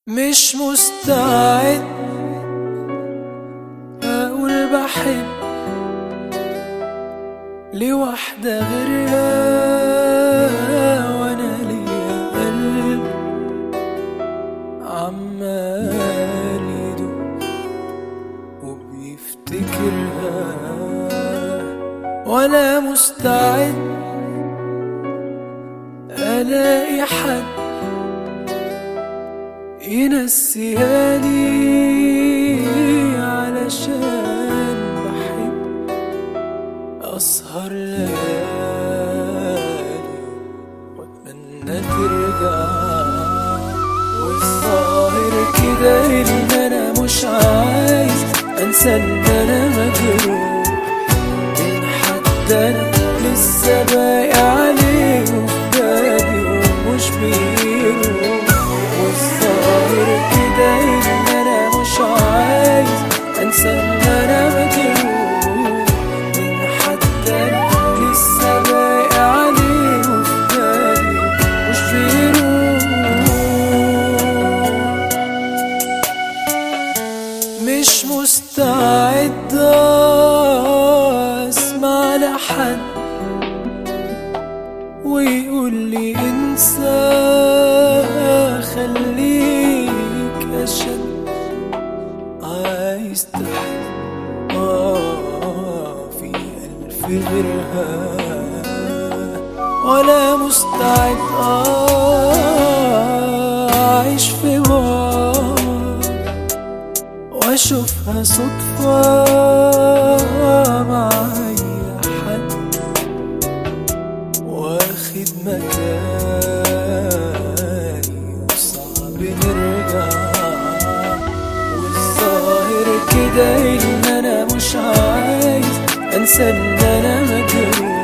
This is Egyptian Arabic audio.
مش مستعد أقول بحب لوحدة غيرها وأنا ليا قلب عمال يدق وبيفتكرها ولا مستعد ألاقي حد ينسياني علشان بحب أسهر ليالي وأتمنى ترجع والظاهر كده إن أنا مش عايز أنسى إن أنا مجروح إن حتى أنا لسه باقي عليه وفي بالي ومش بيروح والظاهر كده ان انا مش عايز انسى ان انا مجروح من حتى انا لسه باقي عليه وفي بالي مش بيروح مش مستعد اسمع لحد ويقول لي انسى خليك اشد عايز تحب آه في الف غيرها ولا مستعد آه اعيش في بعد واشوفها صدفة مع اي حد واخد مكاني وصعب نرجع والظاهر كده ان انا مش عايز انسى ان انا مجروح